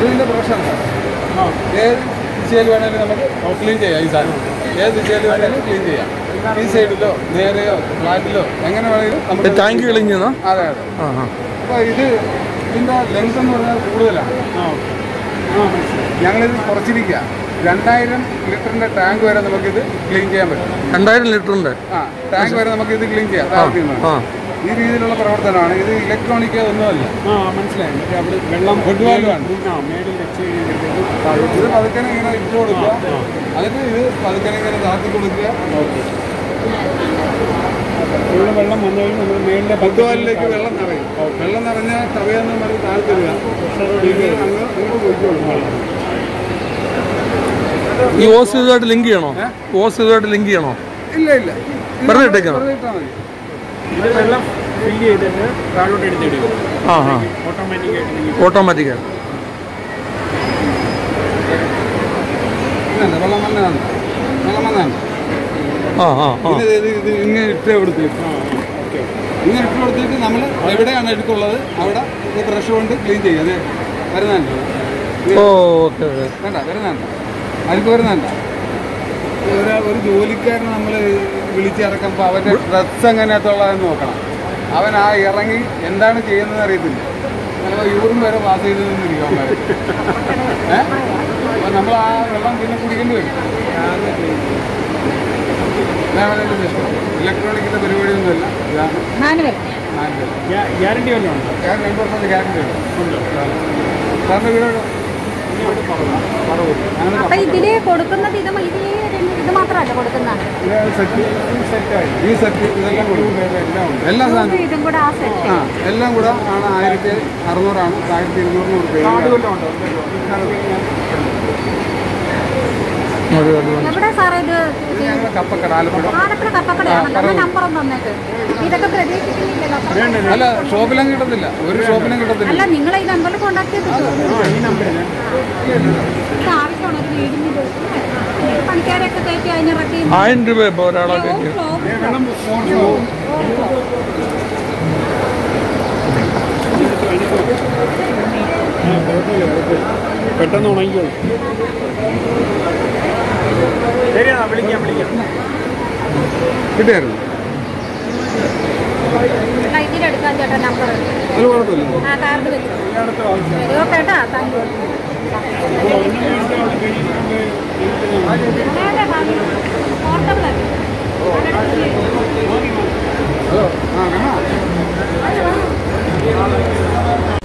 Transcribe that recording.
ഇതിൻ്റെ പ്രശ്നമാണ് ഏത് ദിശയിൽ വേണമെങ്കിലും നമുക്ക് ക്ലീൻ ചെയ്യാം ഈ സാധനം ഏത് ദിശയിൽ വേണമെങ്കിലും ക്ലീൻ ചെയ്യാം ഈ സൈഡിലോ നേരെയോ ഫ്ലാറ്റിലോ എങ്ങനെ വേണമെങ്കിലും നമുക്ക് ടാങ്ക് കളിഞ്ഞോ അതെ അതെ ആ ആ അപ്പോൾ ഇത് ഇതിൻ്റെ ലെങ്ത് എന്ന് പറഞ്ഞാൽ കൂടുതലാണ് ഞങ്ങളിത് കുറച്ചിരിക്കുക രണ്ടായിരം ലിറ്ററിൻ്റെ ടാങ്ക് വരെ നമുക്കിത് ക്ലീൻ ചെയ്യാൻ പറ്റും രണ്ടായിരം ലിറ്ററിൻ്റെ ആ ടാങ്ക് വരെ നമുക്ക് ഇത് ക്ലീൻ ചെയ്യാം താഴത്തിൽ നിന്ന്. ആ ഈ രീതിയിലുള്ള പ്രവർത്തനമാണ് ഇത് ഇലക്ട്രോണിക് ഒന്നുമല്ല ആ മനസ്സിലായി മറ്റേ അവിടെ വെള്ളം ഫുട്ബോളുമാണ് ആ മേളിൽ വെച്ച് കഴിയുമ്പോഴത്തേക്കും ഇത് പതുക്കനെ ഇങ്ങനെ ഇട്ട് കൊടുക്കുക എന്നിട്ട് ഇത് പതുക്കനെ ഇങ്ങനെ താത്തി കൊടുക്കുക ഫുള്ള് വെള്ളം വന്നു കഴിഞ്ഞാൽ നമ്മൾ മേളിലെ ഫുട്ബോളിലേക്ക് വെള്ളം നിറയും വെള്ളം നിറഞ്ഞ തവയെന്ന് പറഞ്ഞ് താഴ്ത്തിടുക ഇത് അങ്ങ് അങ്ങോട്ട് പോയിക്കോളും വെള്ളം. ഈ ഓസ് ഇതുമായിട്ട് ലിങ്ക് ചെയ്യണോ ഓസ് ഇതുമായിട്ട് ലിങ്ക് ചെയ്യണോ ഇല്ല ഇല്ല ഇത് വെറുതെ ഇട്ടേക്കണോ? വെറുതെ ഇട്ടാൽ മതി ഇത് വെള്ളം ഫില്ല് ചെയ്തിട്ട് താഴോട്ട് എടുത്തിടുക ആ ആ ഓട്ടോമാറ്റിക് ആയിട്ട് നിങ്ങൾ ഓട്ടോമാറ്റിക്കാണ് ഇതുണ്ട്, വെള്ളം വന്നതാണ് വെള്ളം വന്നതാണ് ആ ആ ആ ഇത് ഇത് ഇത് ഇങ്ങനെ ഇട്ട് കൊടുത്തിട്ട് ഇങ്ങനെ ഇട്ട് കൊടുത്തിട്ട് നമ്മൾ എവിടെയാണ് എടുക്കുള്ളത് അവിടെ ഈ ബ്രഷ് കൊണ്ട് ക്ലീൻ ചെയ്യും അത് വരുന്നുണ്ട് ഓ ഓക്കെ ഓക്കെ വേണ്ട വരുന്നുണ്ട് അതിൽ വരുന്നുണ്ട് ഒരു ഒരു ജോലിക്കാരനെ നമ്മൾ വിളിച്ചിറക്കുമ്പോൾ അവൻ്റെ ഡ്രസ്സ് എങ്ങനെയത്തുള്ളതെന്ന് നോക്കണം അവൻ ആ ഇറങ്ങി എന്താണ് ചെയ്യുന്നതെന്ന് അറിയത്തില്ല ചിലപ്പോൾ യൂറിൻ വരെ പാസ് ചെയ്ത് നിന്നിരിക്കും അവന്മാർ ഏഹ് അപ്പോൾ നമ്മൾ ആ വെള്ളം പിന്നെ കുടിക്കേണ്ടി വരും ഇതാണ് ഇതിൻ്റെ സിസ്റ്റം ഇലക്ട്രോണിക്കിൻ്റെ പരിപാടിയൊന്നുമില്ല ഇതാണ് മാനുവൽ മാനുവൽ ഗ്യാരണ്ടി വല്ലതും ഉണ്ടോ ഞാൻ രണ്ട് വർഷത്തെ ഗ്യാരണ്ടി ഉണ്ട് സാറിൻ്റെ വീട് എവിടെ? ഞങ്ങൾ അപ്പൊ ഇതില് കൊടുക്കുന്നത് ഇത് മ- ഇതില് രണ്ട് ഇത് മാത്രമല്ല കൊടുക്കുന്നത് സെറ്റ് ഈ സെറ്റ് ഇതെല്ലാം കൊടുക്കും എല്ലാം ഉണ്ട് എല്ലാ സാധനവും ഇതും കൂടെ ആ സെറ്റ് ആ എല്ലാം കൂടെ ആണ് ആയിരത്തി അറുന്നൂറാണ് ആയിരത്തി ഇരുന്നൂറിന് കൊടുക്കുക മതി മതി മതി എവിടെ സാറേ ഇത് ഇത് ഞങ്ങൾ കപ്പക്കട ആലപ്പുഴ ആലപ്പുഴ കപ്പക്കടയാണല്ലോ എന്നാ നമ്പർ ഒന്ന് തന്നേക്ക് ഇതൊക്കെ പ്രതീക്ഷിക്കുന്നില്ലല്ലോ അപ്പൊ- അല്ല ഷോപ്പിലും കിട്ടത്തില്ല ഒരു ഷോപ്പിലും കിട്ടത്തില്ല അല്ല നിങ്ങൾ ഈ നമ്പറിൽ കോണ്ടാക്ട് ചെയ്തിട്ട് ഈ നമ്പറിൽ ഇത് ആവശ്യമാണ് ഒരു വീടിന് ഇത് പണിക്കാരെയൊക്കെ കയറ്റി അതിനിറക്കി ആയിരം രൂപ ഇപ്പോൾ ഒരാളൊക്കെ ആ കുഴപ്പമില്ല കുഴപ്പമില്ല പെട്ടെന്ന് ഉണങ്ങിക്കോളും ശരിയാ വിളിക്കാം വിളിക്കാം കിട്ടിയായിരുന്നു ഇതിലെടുക്കാൻ ചേട്ടാ നമ്പർ ഒരു കുഴപ്പമില്ല ആ കാർഡ് വെച്ചു എല്ലായിടത്തും ആവശ്യം ശരി ഓക്കെ കേട്ടാ താങ്ക് യു പോർട്ടബിൾ ഹലോ ആ കാണാം